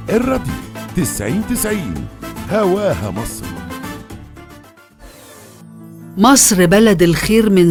الراديو تسعين تسعين هواها مصر مصر بلد الخير من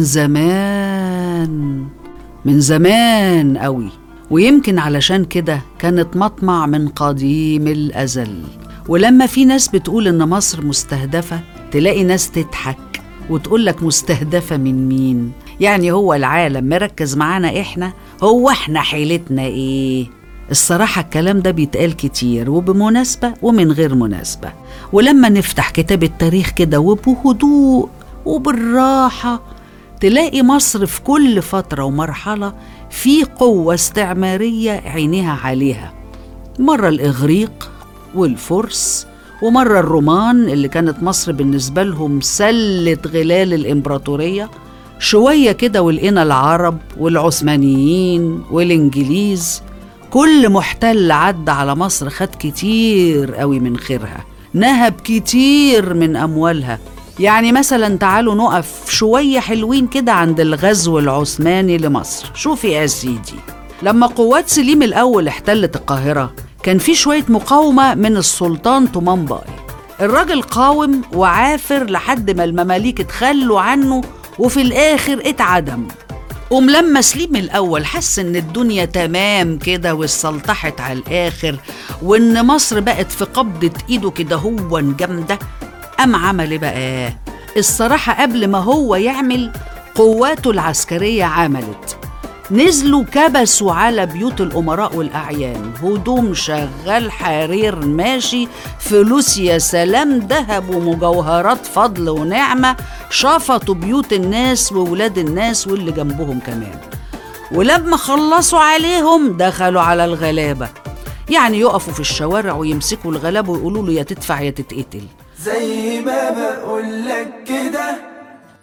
زمان من زمان قوي ويمكن علشان كده كانت مطمع من قديم الأزل ولما في ناس بتقول إن مصر مستهدفة تلاقي ناس تضحك وتقول لك مستهدفة من مين يعني هو العالم مركز معانا إحنا هو إحنا حيلتنا إيه الصراحة الكلام ده بيتقال كتير وبمناسبة ومن غير مناسبة ولما نفتح كتاب التاريخ كده وبهدوء وبالراحة تلاقي مصر في كل فترة ومرحلة في قوة استعمارية عينيها عليها مرة الإغريق والفرس ومرة الرومان اللي كانت مصر بالنسبة لهم سلة غلال الإمبراطورية شوية كده ولقينا العرب والعثمانيين والإنجليز كل محتل عدى على مصر خد كتير قوي من خيرها نهب كتير من أموالها يعني مثلا تعالوا نقف شوية حلوين كده عند الغزو العثماني لمصر شوفي يا سيدي لما قوات سليم الأول احتلت القاهرة كان في شوية مقاومة من السلطان طومان باي الراجل قاوم وعافر لحد ما المماليك اتخلوا عنه وفي الآخر اتعدم قوم لما سليم الأول حس إن الدنيا تمام كده واستلطحت على الآخر وإن مصر بقت في قبضة إيده كده هو جامدة قام عمل إيه بقى؟ الصراحة قبل ما هو يعمل قواته العسكرية عملت نزلوا كبسوا على بيوت الأمراء والأعيان هدوم شغال حرير ماشي فلوس يا سلام ذهب ومجوهرات فضل ونعمة شفطوا بيوت الناس وولاد الناس واللي جنبهم كمان ولما خلصوا عليهم دخلوا على الغلابة يعني يقفوا في الشوارع ويمسكوا الغلابة ويقولوا له يا تدفع يا تتقتل زي ما بقولك كده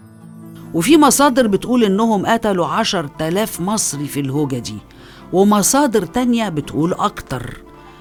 وفي مصادر بتقول إنهم قتلوا عشر تلاف مصري في الهوجة دي ومصادر تانية بتقول أكتر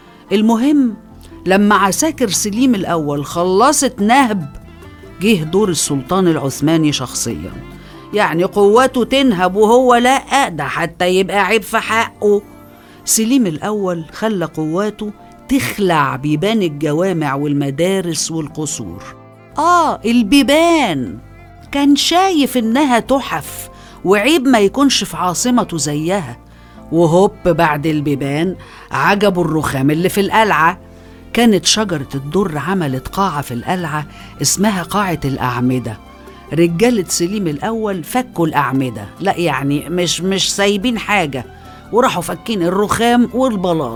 المهم لما عساكر سليم الأول خلصت نهب جه دور السلطان العثماني شخصيا يعني قواته تنهب وهو لا ده حتى يبقى عيب في حقه سليم الأول خلى قواته تخلع بيبان الجوامع والمدارس والقصور آه البيبان كان شايف إنها تحف وعيب ما يكونش في عاصمته زيها وهوب بعد البيبان عجبوا الرخام اللي في القلعة كانت شجرة الدر عملت قاعة في القلعة اسمها قاعة الأعمدة رجالة سليم الأول فكوا الأعمدة لا يعني مش مش سايبين حاجة وراحوا فكين الرخام والبلاط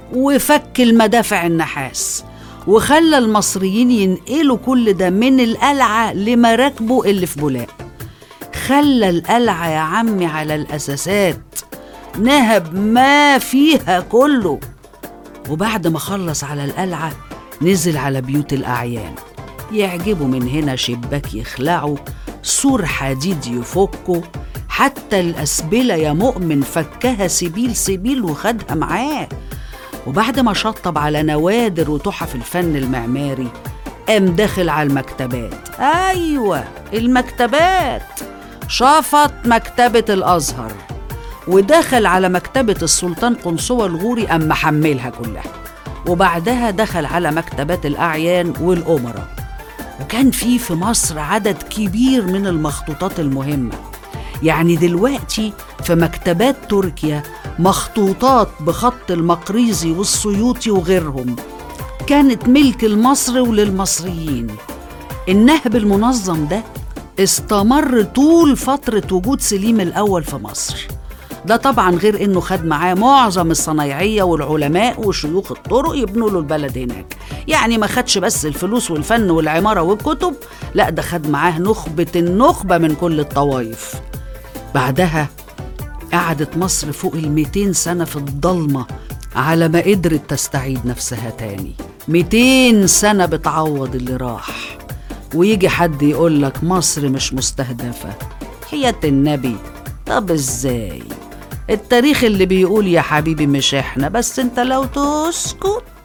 وفك المدافع النحاس وخلى المصريين ينقلوا كل ده من القلعة لمراكبه اللي في بولاق خلى القلعة يا عمي على الأساسات نهب ما فيها كله وبعد ما خلص على القلعة نزل على بيوت الأعيان يعجبوا من هنا شباك يخلعوا سور حديد يفكوا حتى الأسبلة يا مؤمن فكها سبيل سبيل وخدها معاه وبعد ما شطب على نوادر وتحف الفن المعماري قام داخل على المكتبات أيوة المكتبات شافط مكتبة الأزهر ودخل على مكتبة السلطان قنصوة الغوري أم محملها كلها وبعدها دخل على مكتبات الأعيان والأمراء وكان في في مصر عدد كبير من المخطوطات المهمة يعني دلوقتي في مكتبات تركيا مخطوطات بخط المقريزي والسيوطي وغيرهم كانت ملك لمصر وللمصريين النهب المنظم ده استمر طول فترة وجود سليم الأول في مصر ده طبعا غير انه خد معاه معظم الصنايعيه والعلماء وشيوخ الطرق يبنوا له البلد هناك يعني ما خدش بس الفلوس والفن والعماره والكتب لا ده خد معاه نخبه النخبه من كل الطوائف بعدها قعدت مصر فوق ال 200 سنه في الضلمه على ما قدرت تستعيد نفسها تاني 200 سنه بتعوض اللي راح ويجي حد يقول لك مصر مش مستهدفه حياه النبي طب ازاي التاريخ اللي بيقول يا حبيبي مش احنا بس انت لو تسكت